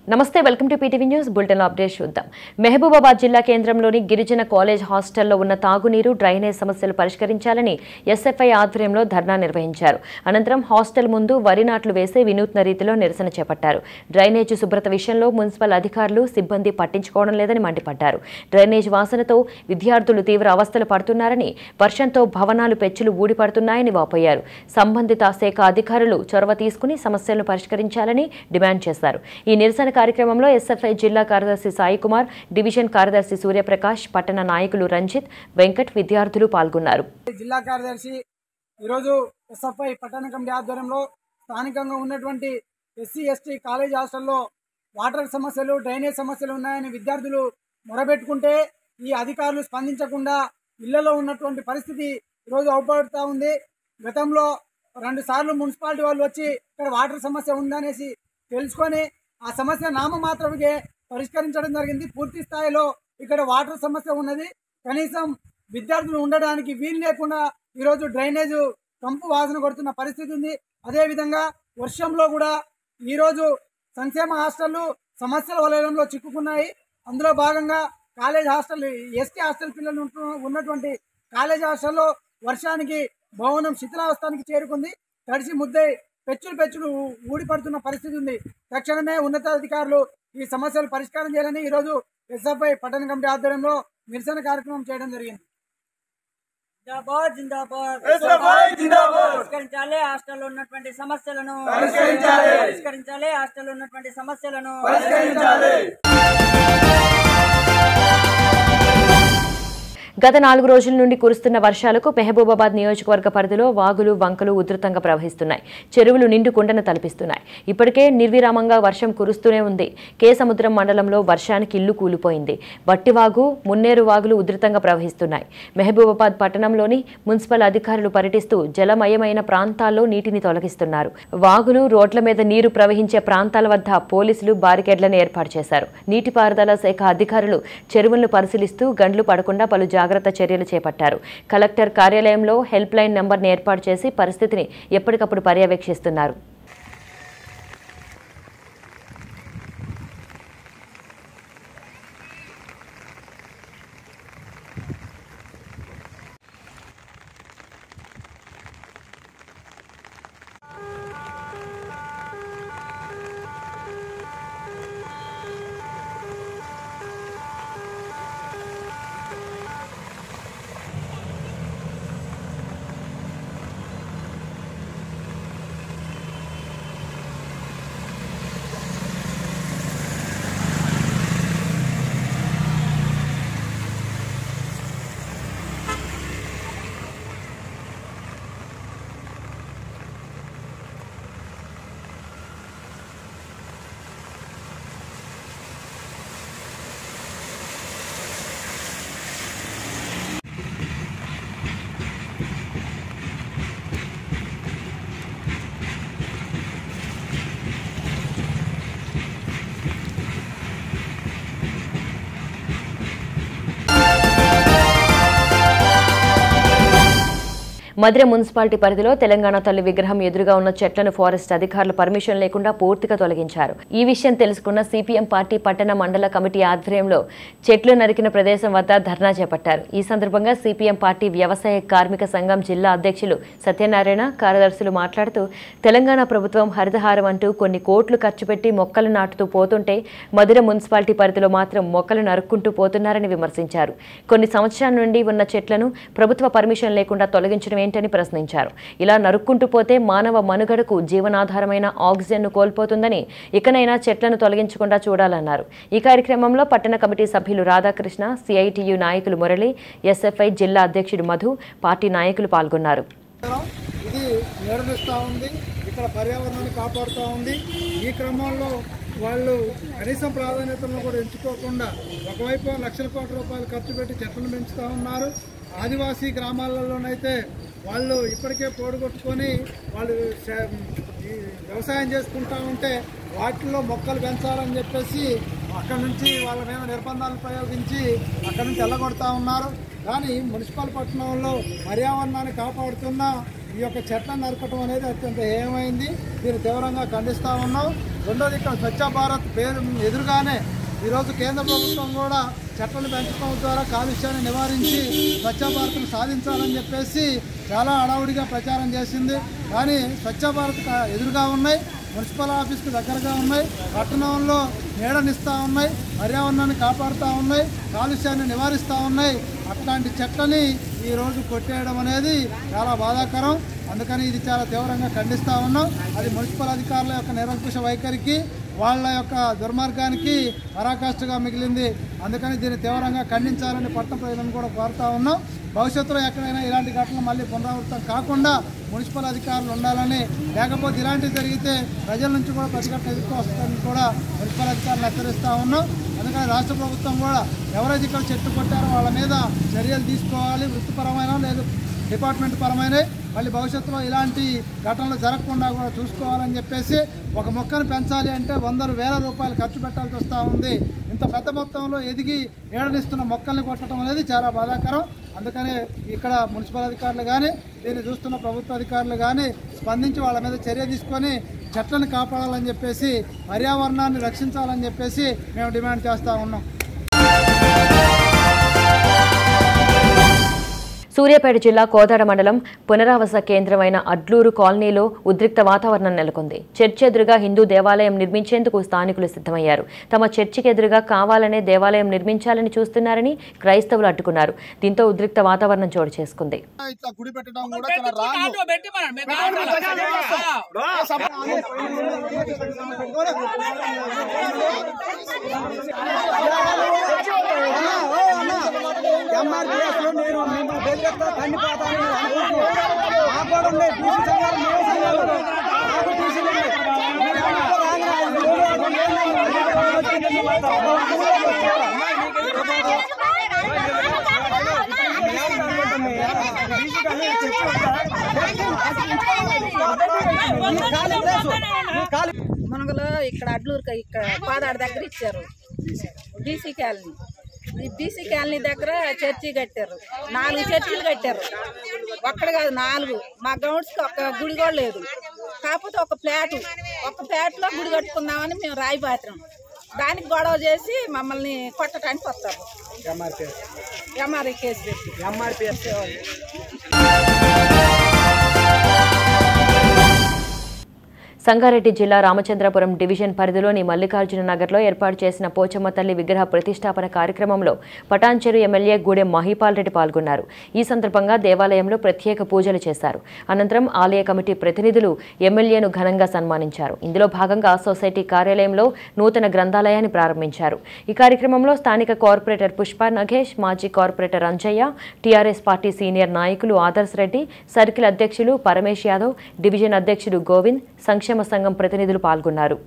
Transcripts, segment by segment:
నమస్తే welcome to PTV news bulletin update చూద్దాం మహబూబాబాద్ జిల్లా కేంద్రంలోని గిరిజన కాలేజ్ హాస్టల్లో ఉన్న తాగునీరు డ్రైనేజ్ సమస్యలు పరిష్కరించాలని ఎస్ఎఫ్ఐ ఆధ్వర్యంలో ధర్నా నిర్వహించారు అనంతరం హాస్టల్ ముందు వరి నాట్లు వేసి వినూత్న రీతిలో నిరసన చేపట్టారు డ్రైనేజ్ శుభ్రత విషయంలో మున్సిపల్ అధికారులు సిబ్బంది పట్టించుకోవడం లేదని మండిపడ్డారు డ్రైనేజ్ వాసనతో విద్యార్థులు తీవ్ర అవస్థలు పడుతున్నారని వర్షంతో భవనాలు పెచ్చులు ఊడిపడుతున్నాయని వాపోయారు సంబంధిత శాఖ అధికారులు చొరవ తీసుకుని సమస్యలను పరిష్కరించాలని డిమాండ్ చేశారు ఈ నిరసన కార్యక్రమంలో ఎస్ఎఫ్ఐ జిల్లా కార్యదర్శి సాయి కుమార్ డివిజన్ కార్యదర్శి సూర్యప్రకాష్ పట్టణ నాయకులు రంజిత్ వెంకట్ విద్యార్థులు పాల్గొన్నారు జిల్లా కార్యదర్శి ఈరోజు ఎస్ఎఫ్ఐ పట్టణ కమిటీ ఆధ్వర్యంలో స్థానికంగా ఉన్నటువంటి ఎస్సీ ఎస్టీ కాలేజ్ హాస్టల్లో వాటర్ సమస్యలు డ్రైనేజ్ సమస్యలు ఉన్నాయని విద్యార్థులు మొరబెట్టుకుంటే ఈ అధికారులు స్పందించకుండా ఇళ్లలో ఉన్నటువంటి పరిస్థితి ఈరోజు అవపడుతూ ఉంది గతంలో రెండు సార్లు మున్సిపాలిటీ వాళ్ళు వచ్చి ఇక్కడ వాటర్ సమస్య ఉందనేసి తెలుసుకొని ఆ సమస్య నామమాత్రమే పరిష్కరించడం జరిగింది పూర్తి స్థాయిలో ఇక్కడ వాటర్ సమస్య ఉన్నది కనీసం విద్యార్థులు ఉండడానికి వీలు లేకుండా ఈరోజు డ్రైనేజ్ కంపు వాసన కొడుతున్న పరిస్థితి ఉంది అదేవిధంగా వర్షంలో కూడా ఈరోజు సంక్షేమ హాస్టళ్లు సమస్యల వలయంలో చిక్కుకున్నాయి అందులో భాగంగా కాలేజ్ హాస్టల్ ఎస్టీ హాస్టల్ పిల్లలు ఉంటు- ఉన్నటువంటి కాలేజ్ హాస్టల్లో వర్షానికి భవనం శిథిలావస్థానికి చేరుకుంది తడిసి ముద్దై పెచ్చులు పెచ్చులు ఊడిపడుతున్న పరిస్థితి ఉంది తక్షణమే ఉన్నతాధికారులు ఈ సమస్యలు పరిష్కారం చేయాలని ఈరోజు ఎస్ఎఫ్ఐ పట్టణ కమిటీ ఆధ్వర్యంలో నిరసన కార్యక్రమం చేయడం జరిగింది జిందాబాద్ జిందాబాద్ పరిష్కరించాలి హాస్టల్లో ఉన్నటువంటి సమస్యలను పరిష్కరించాలి హాస్టల్లో ఉన్నటువంటి సమస్యలను గత నాలుగు రోజుల నుండి కురుస్తున్న వర్షాలకు మెహబూబాబాద్ నియోజకవర్గ పరిధిలో వాగులు వంకలు ఉధృతంగా ప్రవహిస్తున్నాయి చెరువులు నిండు కుండను తలపిస్తున్నాయి ఇప్పటికే నిర్విరామంగా వర్షం కురుస్తూనే ఉంది కేసముద్రం మండలంలో వర్షానికి ఇల్లు కూలిపోయింది వట్టివాగు మున్నేరు వాగులు ఉధృతంగా ప్రవహిస్తున్నాయి మెహబూబాబాద్ పట్టణంలోని మున్సిపల్ అధికారులు పర్యటిస్తూ జలమయమైన ప్రాంతాల్లో నీటిని తొలగిస్తున్నారు వాగులు రోడ్ల మీద నీరు ప్రవహించే ప్రాంతాల వద్ద పోలీసులు బారికేడ్లను ఏర్పాటు చేశారు నీటిపారుదల శాఖ అధికారులు చెరువులను పరిశీలిస్తూ గండ్లు పడకుండా పలు జాగ్రత్త చర్యలు చేపట్టారు కలెక్టర్ కార్యాలయంలో హెల్ప్ లైన్ నెంబర్ని ఏర్పాటు చేసి పరిస్థితిని ఎప్పటికప్పుడు పర్యవేక్షిస్తున్నారు మధిర మున్సిపాలిటీ పరిధిలో తెలంగాణ తల్లి విగ్రహం ఎదురుగా ఉన్న చెట్లను ఫారెస్ట్ అధికారులు పర్మిషన్ లేకుండా పూర్తిగా తొలగించారు ఈ విషయం తెలుసుకున్న సిపిఎం పార్టీ పట్టణ మండల కమిటీ ఆధ్వర్యంలో చెట్లు నరికిన ప్రదేశం వద్ద ధర్నా చేపట్టారు ఈ సందర్భంగా సిపిఎం పార్టీ వ్యవసాయ కార్మిక సంఘం జిల్లా అధ్యక్షులు సత్యనారాయణ కార్యదర్శులు మాట్లాడుతూ తెలంగాణ ప్రభుత్వం హరితహారం అంటూ కొన్ని కోట్లు ఖర్చు పెట్టి మొక్కలు నాటుతూ పోతుంటే మధుర మున్సిపాలిటీ పరిధిలో మాత్రం మొక్కలు నరుక్కుంటూ పోతున్నారని విమర్శించారు కొన్ని సంవత్సరాల నుండి ఉన్న చెట్లను ప్రభుత్వ పర్మిషన్ లేకుండా తొలగించడం ఏంటని ప్రశ్నించారు ఇలా నరుక్కుంటూ పోతే మానవ మనుగడకు జీవనాధారమైన ఆక్సిజన్ను కోల్పోతుందని ఇకనైనా చెట్లను తొలగించకుండా చూడాలన్నారు ఈ కార్యక్రమంలో పట్టణ కమిటీ సభ్యులు రాధాకృష్ణ సిఐటియు నాయకులు మురళి ఎస్ఎఫ్ఐ జిల్లా అధ్యక్షుడు మధు పార్టీ నాయకులు పాల్గొన్నారు ఇది నిర్వహిస్తూ ఉంది ఇక్కడ పర్యావరణాన్ని కాపాడుతూ ఉంది ఈ క్రమంలో వాళ్ళు కనీసం ప్రాధాన్యతలను కూడా ఎంచుకోకుండా ఒకవైపు లక్షల కోట్ల రూపాయలు ఖర్చు పెట్టి చెట్లను పెంచుతూ ఉన్నారు ఆదివాసీ గ్రామాలలోనైతే వాళ్ళు ఇప్పటికే పోడుగొట్టుకొని వాళ్ళు శ- ఈ వ్యవసాయం చేసుకుంటా ఉంటే వాటిల్లో మొక్కలు పెంచాలని చెప్పేసి అక్కడ నుంచి వాళ్ళ మీద నిర్బంధాలు ప్రయోగించి అక్కడ నుంచి వెళ్ళగొడతా ఉన్నారు కానీ మున్సిపల్ పట్టణంలో పర్యావరణాన్ని కాపాడుతున్న ఈ యొక్క చెట్లను నరకటం అనేది అత్యంత హేయమైంది దీన్ని తీవ్రంగా ఖండిస్తా ఉన్నాం రెండోది ఇక్కడ స్వచ్ఛ భారత్ పేరు ఎదురుగానే ఈరోజు కేంద్ర ప్రభుత్వం కూడా చెట్లను పెంచడం ద్వారా కాలుష్యాన్ని నివారించి స్వచ్ఛ భారత్ను సాధించాలని చెప్పేసి చాలా హడావుడిగా ప్రచారం చేసింది కానీ స్వచ్ఛ భారత్ కా- ఎదురుగా ఉన్నాయి మున్సిపల్ ఆఫీస్కి దగ్గరగా ఉన్నాయి పట్టణంలో నీడనిస్తూ ఉన్నాయి పర్యావరణాన్ని కాపాడుతూ ఉన్నాయి కాలుష్యాన్ని నివారిస్తూ ఉన్నాయి అట్లాంటి చెట్లని ఈరోజు కొట్టేయడం అనేది చాలా బాధాకరం అందుకని ఇది చాలా తీవ్రంగా ఖండిస్తూ ఉన్నాం అది మున్సిపల్ అధికారుల యొక్క నిరంకుశ వైఖరికి వాళ్ళ యొక్క దుర్మార్గానికి పరాకాష్ఠగా మిగిలింది అందుకని దీన్ని తీవ్రంగా ఖండించాలని పట్టణ ప్రజలను కూడా కోరుతా ఉన్నాం భవిష్యత్తులో ఎక్కడైనా ఇలాంటి ఘటనలు మళ్ళీ పునరావృతం కాకుండా మున్సిపల్ అధికారులు ఉండాలని లేకపోతే ఇలాంటివి జరిగితే ప్రజల నుంచి కూడా ప్రతిఘటన ఎదుర్కోవస్తుందని కూడా మున్సిపల్ అధికారులు హెచ్చరిస్తూ ఉన్నాం అందుకని రాష్ట్ర ప్రభుత్వం కూడా ఎవరైతే ఇక్కడ చెట్టు కొట్టారో వాళ్ళ మీద చర్యలు తీసుకోవాలి వృత్తిపరమైన లేదు డిపార్ట్మెంట్ పరమైన మళ్ళీ భవిష్యత్తులో ఇలాంటి ఘటనలు జరగకుండా కూడా చూసుకోవాలని చెప్పేసి ఒక మొక్కను పెంచాలి అంటే వందల వేల రూపాయలు ఖర్చు పెట్టాల్సి వస్తూ ఉంది ఇంత పెద్ద మొత్తంలో ఎదిగి ఏడనిస్తున్న మొక్కల్ని కొట్టడం అనేది చాలా బాధాకరం అందుకనే ఇక్కడ మున్సిపల్ అధికారులు కానీ దీన్ని చూస్తున్న ప్రభుత్వ అధికారులు కానీ స్పందించి వాళ్ళ మీద చర్య తీసుకొని చెట్లను కాపాడాలని చెప్పేసి పర్యావరణాన్ని రక్షించాలని చెప్పేసి మేము డిమాండ్ చేస్తూ ఉన్నాం సూర్యాపేట జిల్లా కోదాడ మండలం పునరావాస కేంద్రమైన అడ్లూరు కాలనీలో ఉద్రిక్త వాతావరణం నెలకొంది చర్చి ఎదురుగా హిందూ దేవాలయం నిర్మించేందుకు స్థానికులు సిద్ధమయ్యారు తమ చర్చికి ఎదురుగా కావాలనే దేవాలయం నిర్మించాలని చూస్తున్నారని క్రైస్తవులు అడ్డుకున్నారు దీంతో ఉద్రిక్త వాతావరణం చోటు చేసుకుంది ఇట్లా గుడి పెట్టడం కూడా చాలా రాంగ్ ఎంఆర్పీఎస్ లో నేను మిమ్మల్ని బెదిరిస్తా కండిపోతాను మాకు కూడా ఉన్నాయి బీసీ సంఘాలు మేము సంఘాలు నాకు బీసీలు ఉన్నాయి. మీరు ఎవరు రాని వాళ్ళు ఎవరు రాని మునగలో ఇక్కడ అడ్లూరుకి ఇక్కడ పాదాడ దగ్గర ఇచ్చారు బీసీ కాలనీ ఈ బీసీ కాలనీ దగ్గర చర్చి కట్టారు నాలుగు చర్చిలు కట్టారు ఒక్కడ కాదు నాలుగు మా గౌడ్స్కి ఒక గుడి కూడా లేదు కాకపోతే ఒక ఫ్లాట్ ఒక ఫ్లాట్లో గుడి కట్టుకుందామని మేము రాయి పాత్రం దానికి గొడవ చేసి మమ్మల్ని కొట్టడానికి వస్తారు ఎంఆర్ఐ కేసు పెట్టి ఎంఆర్పిఎస్ సంగారెడ్డి జిల్లా రామచంద్రపురం డివిజన్ పరిధిలోని మల్లికార్జున నగర్లో ఏర్పాటు చేసిన పోచమ్మ తల్లి విగ్రహ ప్రతిష్టాపన కార్యక్రమంలో పటాన్చెరు ఎమ్మెల్యే గూడెం మహిపాల్ రెడ్డి పాల్గొన్నారు ఈ సందర్భంగా దేవాలయంలో ప్రత్యేక పూజలు చేశారు అనంతరం ఆలయ కమిటీ ప్రతినిధులు ఎమ్మెల్యేను ఘనంగా సన్మానించారు ఇందులో భాగంగా సొసైటీ కార్యాలయంలో నూతన గ్రంథాలయాన్ని ప్రారంభించారు ఈ కార్యక్రమంలో స్థానిక కార్పొరేటర్ పుష్ప నగేష్ మాజీ corporator Anjaiah TRS party senior నాయకులు ఆదర్శ్ రెడ్డి సర్కిల్ అధ్యక్షులు పరమేష్ యాదవ్ డివిజన్ అధ్యక్షుడు గోవింద్ సంక్షేమ సంఘం ప్రతినిధులు పాల్గొన్నారు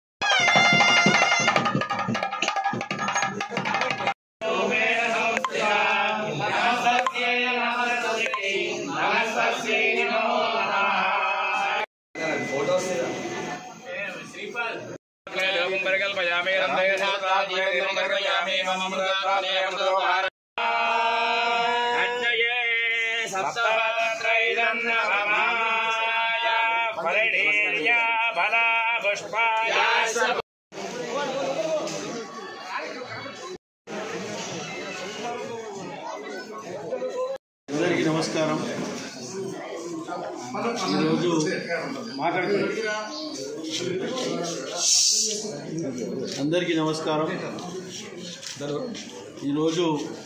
అందరికీ నమస్కారం ఈరోజు అందరికీ నమస్కారం ఈరోజు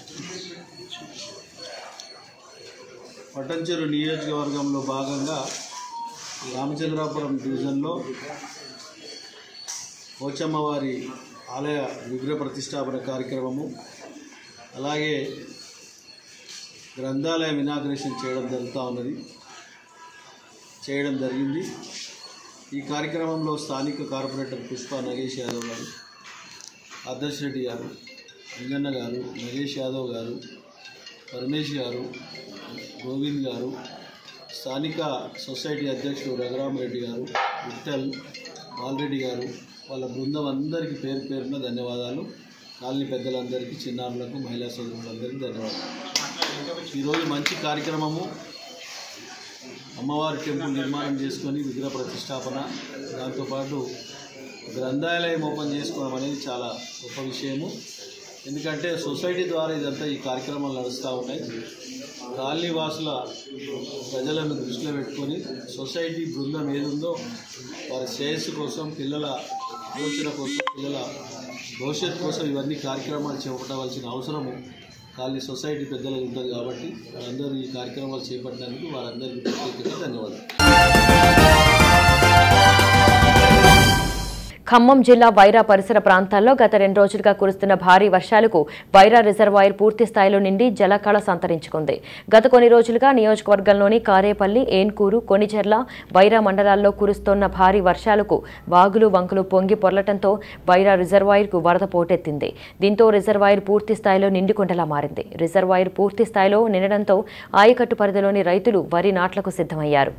పట్టంచెరు నియోజకవర్గంలో భాగంగా రామచంద్రాపురం డివిజన్లో పోచమ్మవారి ఆలయ విగ్రహ ప్రతిష్టాపన కార్యక్రమము అలాగే గ్రంథాలయం ఇనాగ్రేషన్ చేయడం జరుగుతూ ఉన్నది చేయడం జరిగింది ఈ కార్యక్రమంలో స్థానిక కార్పొరేటర్ పుష్ప నగేష్ యాదవ్ గారు ఆదర్శ్ రెడ్డి గారు లింగన్న గారు నగేష్ యాదవ్ గారు పరమేష్ గారు గోవింద్ గారు స్థానిక సొసైటీ అధ్యక్షుడు రఘురామరెడ్డి గారు విఠల్ బాలరెడ్డి గారు వాళ్ళ బృందం అందరికీ పేరు పేరున ధన్యవాదాలు కాలనీ పెద్దలందరికీ చిన్నారులకు మహిళా సోదరులందరికీ ధన్యవాదాలు ఈరోజు మంచి కార్యక్రమము అమ్మవారి టెంపుల్ నిర్మాణం చేసుకొని విగ్రహ ప్రతిష్టాపన దాంతోపాటు గ్రంథాలయం ఓపెన్ చేసుకోవడం అనేది చాలా గొప్ప విషయము ఎందుకంటే సొసైటీ ద్వారా ఇదంతా ఈ కార్యక్రమాలు నడుస్తూ ఉంటాయి కాలనీ వాసుల ప్రజలను దృష్టిలో పెట్టుకొని సొసైటీ బృందం ఏదుందో వారి శ్రేయస్సు కోసం పిల్లల ఆలోచన కోసం పిల్లల భవిష్యత్తు కోసం ఇవన్నీ కార్యక్రమాలు చేపట్టవలసిన అవసరము కాలనీ సొసైటీ పెద్దలకు ఉంటుంది కాబట్టి వారందరూ ఈ కార్యక్రమాలు చేపట్టడానికి వారందరికీ ప్రత్యేకంగా ధన్యవాదాలు ఖమ్మం జిల్లా వైరా పరిసర ప్రాంతాల్లో గత రెండు రోజులుగా కురుస్తున్న భారీ వర్షాలకు వైరా రిజర్వాయర్ పూర్తి స్థాయిలో నిండి జలకళ సంతరించుకుంది గత కొన్ని రోజులుగా నియోజకవర్గంలోని కారేపల్లి ఏన్కూరు కొనిచెర్ల వైరా మండలాల్లో కురుస్తోన్న భారీ వర్షాలకు వాగులు వంకలు పొంగి పొర్లటంతో వైరా రిజర్వాయర్కు వరద పోటెత్తింది దీంతో రిజర్వాయర్ పూర్తి స్థాయిలో నిండుకుంటలా మారింది రిజర్వాయర్ పూర్తి స్థాయిలో నిండడంతో ఆయకట్టు పరిధిలోని రైతులు వరి నాట్లకు సిద్ధమయ్యారు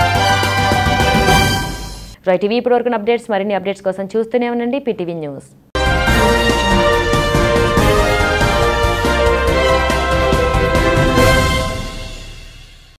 రైట్ ఇవి ఇప్పటివరకు అప్డేట్స్ మరిన్ని అప్డేట్స్ కోసం చూస్తూనే ఉండండి పిటివి న్యూస్